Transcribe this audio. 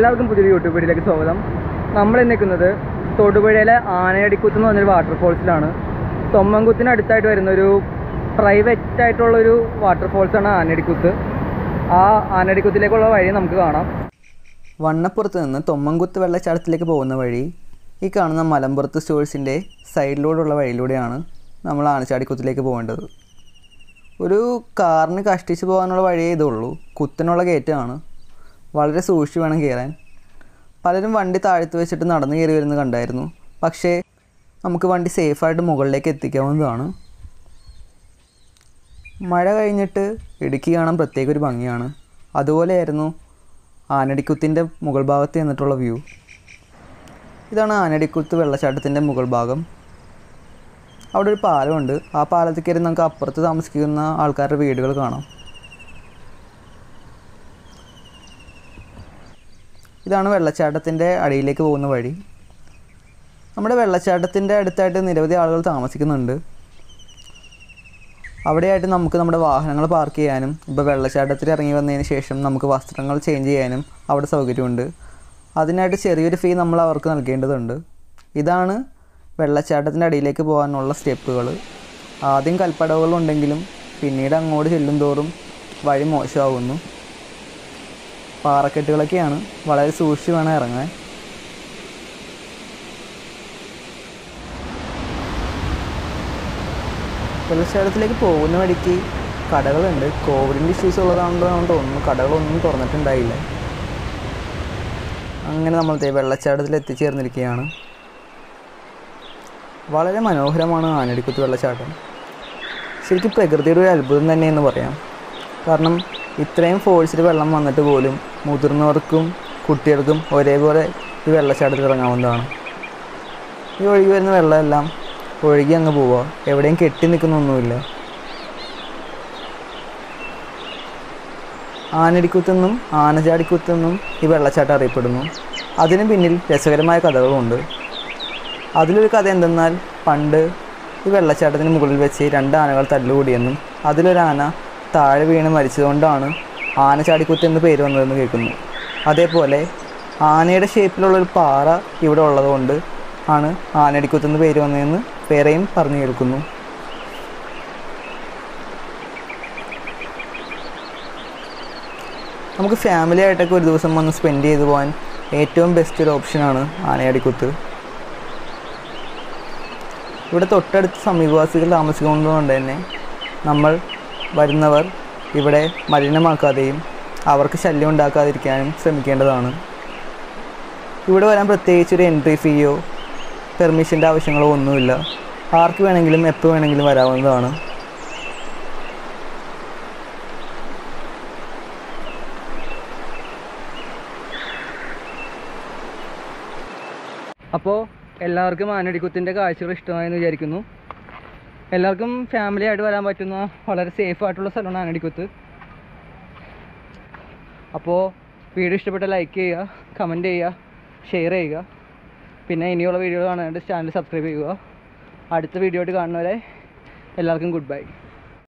എല്ലാവർക്കും പുതിയൊരു യൂട്യൂബ് വീഡിയോയിലേക്ക് സ്വാഗതം നമ്മൾ ഇന്ന് നിൽക്കുന്നത് തൊടുപുഴയിലെ ആനയടിക്കുത്ത് എന്ന് പറഞ്ഞൊരു വാട്ടർഫോൾസിലാണ് തൊമ്മൻകുത്തിന് അടുത്തായിട്ട് വരുന്ന ഒരു പ്രൈവറ്റ് ആയിട്ടുള്ളൊരു വാട്ടർഫോൾസാണ് ആനയടിക്കുത്ത് ആ ആനയടിക്കുത്തിലേക്കുള്ള വഴി നമുക്ക് കാണാം വണ്ണപ്പുറത്ത് നിന്ന് തൊമ്മൻകുത്ത് വെള്ളച്ചാട്ടത്തിലേക്ക് പോകുന്ന വഴി ഈ കാണുന്ന മലമ്പുറത്ത് സ്റ്റോഴ്സിൻ്റെ സൈഡിലൂടെയുള്ള വഴിയിലൂടെയാണ് നമ്മൾ ആനച്ചാടിക്കുത്തിലേക്ക് പോകേണ്ടത് ഒരു കാറിന് കഷ്ടിച്ച് പോകാനുള്ള വഴിയേ ഇതുള്ളൂ കുത്തനുള്ള കയറ്റമാണ് വളരെ സൂക്ഷിച്ച് വേണം കയറാൻ പലരും വണ്ടി താഴ്ത്തി വെച്ചിട്ട് നടന്നു കയറി വരുന്നത് കണ്ടായിരുന്നു പക്ഷേ നമുക്ക് വണ്ടി സേഫായിട്ട് മുകളിലേക്ക് എത്തിക്കാവുന്നതാണ് മഴ കഴിഞ്ഞിട്ട് ഇടുക്കി കാണാൻ പ്രത്യേക ഒരു ഭംഗിയാണ് അതുപോലെയായിരുന്നു ആനടിക്കുത്തിൻ്റെ മുകൾ ഭാഗത്ത് നിന്നിട്ടുള്ള വ്യൂ ഇതാണ് ആനടിക്കുത്ത് വെള്ളച്ചാട്ടത്തിൻ്റെ മുകൾ ഭാഗം അവിടെ ഒരു പാലമുണ്ട് ആ പാലത്തിൽ കയറി നമുക്ക് അപ്പുറത്ത് താമസിക്കുന്ന ആൾക്കാരുടെ വീടുകൾ കാണാം ഇതാണ് വെള്ളച്ചാട്ടത്തിൻ്റെ അടിയിലേക്ക് പോകുന്ന വഴി നമ്മുടെ വെള്ളച്ചാട്ടത്തിൻ്റെ അടുത്തായിട്ട് നിരവധി ആളുകൾ താമസിക്കുന്നുണ്ട് അവിടെയായിട്ട് നമുക്ക് നമ്മുടെ വാഹനങ്ങൾ പാർക്ക് ചെയ്യാനും ഇപ്പോൾ വെള്ളച്ചാട്ടത്തിൽ ഇറങ്ങി വന്നതിന് ശേഷം നമുക്ക് വസ്ത്രങ്ങൾ ചേഞ്ച് ചെയ്യാനും അവിടെ സൗകര്യമുണ്ട് അതിനായിട്ട് ചെറിയൊരു ഫീ നമ്മൾ അവർക്ക് നൽകേണ്ടതുണ്ട് ഇതാണ് വെള്ളച്ചാട്ടത്തിൻ്റെ അടിയിലേക്ക് പോകാനുള്ള സ്റ്റെപ്പുകൾ ആദ്യം കൽപ്പടവുകളുണ്ടെങ്കിലും പിന്നീട് അങ്ങോട്ട് ചെല്ലും തോറും വഴി മോശമാകുന്നു പാറക്കെട്ടുകളൊക്കെയാണ് വളരെ സൂക്ഷിച്ച് വേണം ഇറങ്ങാൻ വെള്ളച്ചാട്ടത്തിലേക്ക് പോകുന്ന വഴിക്ക് കടകളുണ്ട് കോവിഡിൻ്റെ ഇഷ്യൂസ് ഉള്ളതാണെന്നാണ് തോന്നുന്നു കടകളൊന്നും തുറന്നിട്ടുണ്ടായില്ല അങ്ങനെ നമ്മൾ ദേ വെള്ളച്ചാട്ടത്തിൽ എത്തിച്ചേർന്നിരിക്കുകയാണ് വളരെ മനോഹരമാണ് ആനടിക്കുത്ത് വെള്ളച്ചാട്ടം ശരിക്കും പ്രകൃതിയുടെ ഒരു അത്ഭുതം തന്നെയെന്ന് പറയാം കാരണം ഇത്രയും ഫോഴ്സിൽ വെള്ളം വന്നിട്ട് പോലും മുതിർന്നവർക്കും കുട്ടികൾക്കും ഒരേപോലെ ഈ വെള്ളച്ചാട്ടത്തിൽ ഇറങ്ങാവുന്നതാണ് ഈ ഒഴുകി വരുന്ന വെള്ളമെല്ലാം ഒഴുകി അങ്ങ് പോവുക എവിടെയും കെട്ടി നിൽക്കുന്നൊന്നുമില്ല ആനടിക്കുത്തെന്നും ആനചാടിക്കുത്തെന്നും ഈ വെള്ളച്ചാട്ടം അറിയപ്പെടുന്നു അതിന് പിന്നിൽ രസകരമായ കഥകളുമുണ്ട് അതിലൊരു കഥ എന്തെന്നാൽ പണ്ട് ഈ വെള്ളച്ചാട്ടത്തിന് മുകളിൽ വെച്ച് രണ്ട് ആനകൾ തല്ലുകൂടിയെന്നും അതിലൊരു ആന താഴെ വീണ് മരിച്ചതുകൊണ്ടാണ് ആനചാടിക്കുത്ത് എന്ന് പേര് വന്നതെന്ന് കേൾക്കുന്നു അതേപോലെ ആനയുടെ ഷേപ്പിലുള്ളൊരു പാറ ഇവിടെ ഉള്ളതുകൊണ്ട് ആണ് ആനടിക്കുത്ത് എന്ന് പേര് വന്നതെന്ന് വേറെയും പറഞ്ഞു കേൾക്കുന്നു നമുക്ക് ഫാമിലി ആയിട്ടൊക്കെ ഒരു ദിവസം വന്ന് സ്പെൻഡ് ചെയ്ത് പോകാൻ ഏറ്റവും ബെസ്റ്റ് ഒരു ഓപ്ഷനാണ് ആനയടിക്കുത്ത് ഇവിടെ തൊട്ടടുത്ത് സമീപവാസികൾ താമസിക്കുന്നതുകൊണ്ട് തന്നെ നമ്മൾ വരുന്നവർ ഇവിടെ മലിനമാക്കാതെയും അവർക്ക് ശല്യം ഉണ്ടാക്കാതിരിക്കാനും ശ്രമിക്കേണ്ടതാണ് ഇവിടെ വരാൻ പ്രത്യേകിച്ച് ഒരു എൻട്രി ഫീയോ പെർമിഷൻ്റെ ആവശ്യങ്ങളോ ഒന്നുമില്ല ആർക്ക് വേണമെങ്കിലും എപ്പോൾ വേണമെങ്കിലും വരാവുന്നതാണ് അപ്പോൾ എല്ലാവർക്കും ആനടിക്കുത്തിൻ്റെ കാഴ്ചകൾ ഇഷ്ടമായെന്ന് വിചാരിക്കുന്നു എല്ലാവർക്കും ഫാമിലി ആയിട്ട് വരാൻ പറ്റുന്ന വളരെ സേഫ് ആയിട്ടുള്ള സ്ഥലമാണ് ആനടിക്കുത്ത് അപ്പോൾ വീഡിയോ ഇഷ്ടപ്പെട്ട ലൈക്ക് ചെയ്യുക കമൻറ്റ് ചെയ്യുക ഷെയർ ചെയ്യുക പിന്നെ ഇനിയുള്ള വീഡിയോ കാണാനായിട്ട് ചാനൽ സബ്സ്ക്രൈബ് ചെയ്യുക അടുത്ത വീഡിയോ ആയിട്ട് കാണുന്നവരെ എല്ലാവർക്കും ഗുഡ് ബൈ